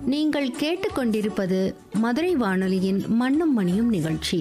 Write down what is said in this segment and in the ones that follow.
நீங்கள் கேட்டுக்கொண்டிருப்பது மதுரை வானொலியின் மண்ணும் மணியும் நிகழ்ச்சி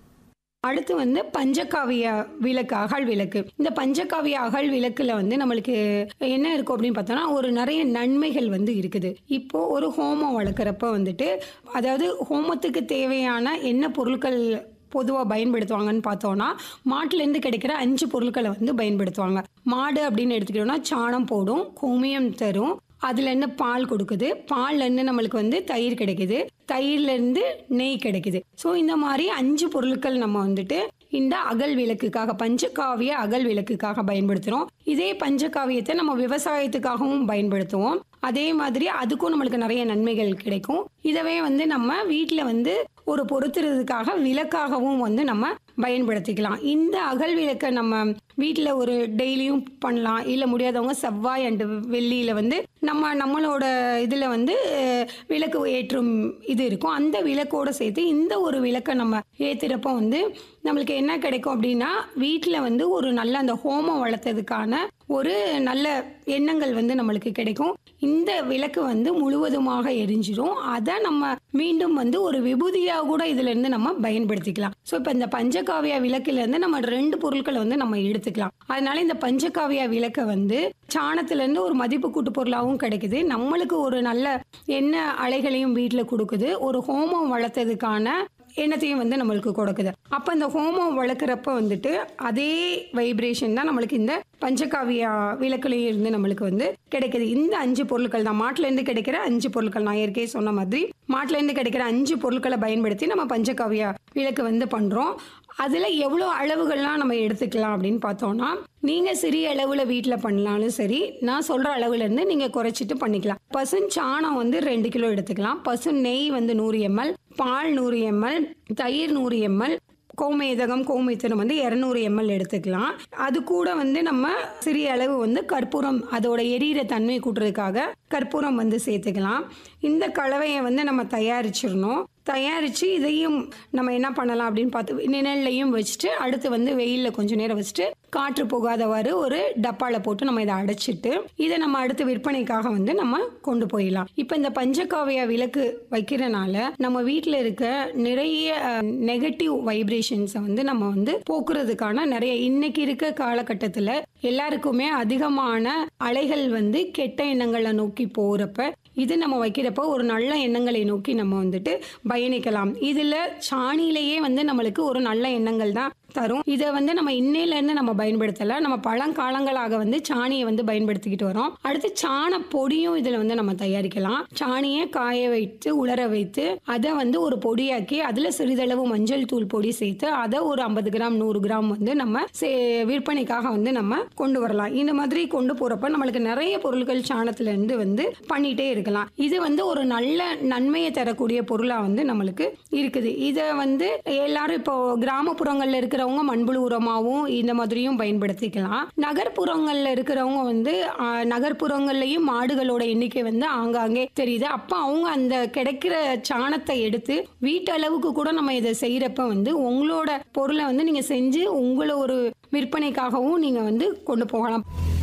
அடுத்து வந்து பஞ்சகாவிய விளக்கு அகல் விளக்கு இந்த பஞ்சகாவிய அகல் விளக்குல வந்து நம்மளுக்கு என்ன இருக்கும் அப்படின்னு பார்த்தோம்னா ஒரு நிறைய நன்மைகள் வந்து இருக்குது இப்போ ஒரு ஹோமம் வளர்க்குறப்ப வந்துட்டு அதாவது ஹோமத்துக்கு தேவையான என்ன பொருட்கள் பொதுவாக பயன்படுத்துவாங்கன்னு பார்த்தோன்னா மாட்டுலேருந்து கிடைக்கிற அஞ்சு பொருட்களை வந்து பயன்படுத்துவாங்க மாடு அப்படின்னு எடுத்துக்கிட்டோம்னா சாணம் போடும் கோமியம் தரும் அதுலேருந்து பால் கொடுக்குது பால்லேருந்து நம்மளுக்கு வந்து தயிர் கிடைக்குது தயிர்லேருந்து நெய் கிடைக்குது ஸோ இந்த மாதிரி அஞ்சு பொருட்கள் நம்ம வந்துட்டு இந்த அகல் விளக்குக்காக பஞ்சகாவிய அகல் விளக்குக்காக பயன்படுத்துகிறோம் இதே பஞ்சகாவியத்தை நம்ம விவசாயத்துக்காகவும் பயன்படுத்துவோம் அதே மாதிரி அதுக்கும் நம்மளுக்கு நிறைய நன்மைகள் கிடைக்கும் இதவே வந்து நம்ம வீட்டில் வந்து ஒரு பொருத்துறதுக்காக விளக்காகவும் வந்து நம்ம பயன்படுத்திக்கலாம் இந்த அகல் விளக்கை நம்ம வீட்டில் ஒரு டெய்லியும் பண்ணலாம் இல்லை முடியாதவங்க செவ்வாய் அண்டு வெள்ளியில் வந்து நம்ம நம்மளோட இதில் வந்து அஹ், விளக்கு ஏற்றும் இது இருக்கும் அந்த விளக்கோட சேர்த்து இந்த ஒரு விளக்கை நம்ம ஏற்றுறப்போ வந்து நம்மளுக்கு என்ன கிடைக்கும் அப்படின்னா வீட்டில் வந்து ஒரு நல்ல அந்த ஹோமம் வளர்த்ததுக்கான ஒரு நல்ல எண்ணங்கள் வந்து நம்மளுக்கு கிடைக்கும் இந்த விளக்கு வந்து முழுவதுமாக எரிஞ்சிரும் அதை நம்ம மீண்டும் வந்து ஒரு விபூதியாக கூட இதுல இருந்து நம்ம பயன்படுத்திக்கலாம் ஸோ இப்போ இந்த பஞ்சகாவிய விளக்குல இருந்து நம்ம ரெண்டு பொருட்களை வந்து நம்ம எடுத்துக்கலாம் அதனால இந்த பஞ்சகாவிய விளக்கை வந்து சாணத்துல இருந்து ஒரு மதிப்பு கூட்டு பொருளாகவும் கிடைக்குது நம்மளுக்கு ஒரு நல்ல எண்ணெய் அலைகளையும் வீட்டில் கொடுக்குது ஒரு ஹோமம் வளர்த்ததுக்கான எண்ணத்தையும் வந்து நம்மளுக்கு கொடுக்குது அப்போ இந்த ஹோமம் வளர்க்குறப்ப வந்துட்டு அதே வைப்ரேஷன் தான் நம்மளுக்கு இந்த பஞ்சகாவியா விளக்குலையும் இருந்து நம்மளுக்கு வந்து கிடைக்குது இந்த அஞ்சு பொருட்கள் தான் மாட்டுலேருந்து கிடைக்கிற அஞ்சு பொருட்கள் நான் ஏற்கனவே சொன்ன மாதிரி மாட்டுலேருந்து கிடைக்கிற அஞ்சு பொருட்களை பயன்படுத்தி நம்ம பஞ்சகாவியா விளக்கு வந்து பண்ணுறோம் அதில் எவ்வளோ அளவுகள்லாம் நம்ம எடுத்துக்கலாம் அப்படின்னு பார்த்தோம்னா நீங்கள் சிறிய அளவில் வீட்டில் பண்ணலாலும் சரி நான் சொல்கிற அளவுலேருந்து நீங்கள் குறைச்சிட்டு பண்ணிக்கலாம் பசுன் சாணம் வந்து ரெண்டு கிலோ எடுத்துக்கலாம் பசு நெய் வந்து நூறு எம்எல் பால் நூறு எம்எல் தயிர் நூறு எம்எல் கோமேதகம் கோமித்திரம் வந்து இரநூறு எம்எல் எடுத்துக்கலாம் அது கூட வந்து நம்ம சிறிய அளவு வந்து கற்பூரம் அதோட எரியிற தன்மை கூட்டுறதுக்காக கற்பூரம் வந்து சேர்த்துக்கலாம் இந்த கலவையை வந்து நம்ம தயாரிச்சிடணும் தயாரித்து இதையும் நம்ம என்ன பண்ணலாம் அப்படின்னு பார்த்து நிழல்லையும் வச்சுட்டு அடுத்து வந்து வெயிலில் கொஞ்சம் நேரம் வச்சுட்டு காற்று போகாதவாறு ஒரு டப்பாவில் போட்டு நம்ம இதை அடைச்சிட்டு இதை நம்ம அடுத்து விற்பனைக்காக வந்து நம்ம கொண்டு போயிடலாம் இப்போ இந்த பஞ்சகாவியா விளக்கு வைக்கிறனால நம்ம வீட்டில் இருக்க நிறைய நெகட்டிவ் வைப்ரேஷன்ஸை வந்து நம்ம வந்து போக்குறதுக்கான நிறைய இன்னைக்கு இருக்க காலகட்டத்தில் எல்லாருக்குமே அதிகமான அலைகள் வந்து கெட்ட எண்ணங்களை நோக்கி போகிறப்ப இது நம்ம வைக்கிறப்போ ஒரு நல்ல எண்ணங்களை நோக்கி நம்ம வந்துட்டு பயணிக்கலாம் இதில் சாணியிலேயே வந்து நம்மளுக்கு ஒரு நல்ல எண்ணங்கள் தான் தரும் இதை வந்து நம்ம இன்னையிலேருந்து நம்ம பயன்படுத்தலை நம்ம பழங்காலங்களாக வந்து சாணியை வந்து பயன்படுத்திக்கிட்டு வரோம் அடுத்து சாண பொடியும் இதில் வந்து நம்ம தயாரிக்கலாம் சாணியை காய வைத்து உலர வைத்து அதை வந்து ஒரு பொடியாக்கி அதில் சிறிதளவு மஞ்சள் தூள் பொடி சேர்த்து அதை ஒரு ஐம்பது கிராம் நூறு கிராம் வந்து நம்ம சே- விற்பனைக்காக வந்து நம்ம கொண்டு வரலாம் இந்த மாதிரி கொண்டு போகிறப்ப நம்மளுக்கு நிறைய பொருட்கள் சாணத்துல இருந்து வந்து பண்ணிட்டே இருக்கலாம் இது வந்து ஒரு நல்ல நன்மையை தரக்கூடிய பொருளாக வந்து நம்மளுக்கு இருக்குது இதை வந்து எல்லாரும் இப்போ கிராமப்புறங்களில் இருக்கிறவங்க மண்புழு உரமாகவும் இந்த மாதிரியும் பயன்படுத்திக்கலாம் நகர்ப்புறங்களில் இருக்கிறவங்க வந்து ஆஹ், நகர்ப்புறங்கள்லையும் மாடுகளோட எண்ணிக்கை வந்து ஆங்காங்கே தெரியுது அப்போ அவங்க அந்த கிடைக்கிற சாணத்தை எடுத்து வீட்டளவுக்கு கூட நம்ம இதை செய்கிறப்ப வந்து உங்களோட பொருளை வந்து நீங்கள் செஞ்சு உங்களை ஒரு விற்பனைக்காகவும் நீங்கள் வந்து கொண்டு போகலாம்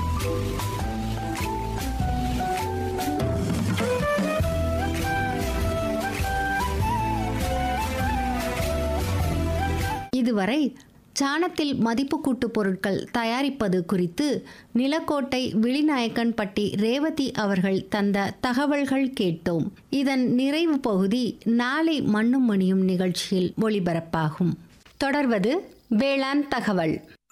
இதுவரை சாணத்தில் மதிப்பு கூட்டு பொருட்கள் தயாரிப்பது குறித்து நிலக்கோட்டை விழிநாயக்கன்பட்டி ரேவதி அவர்கள் தந்த தகவல்கள் கேட்டோம் இதன் நிறைவு பகுதி நாளை மண்ணும் மணியும் நிகழ்ச்சியில் ஒளிபரப்பாகும் தொடர்வது வேளாண் தகவல்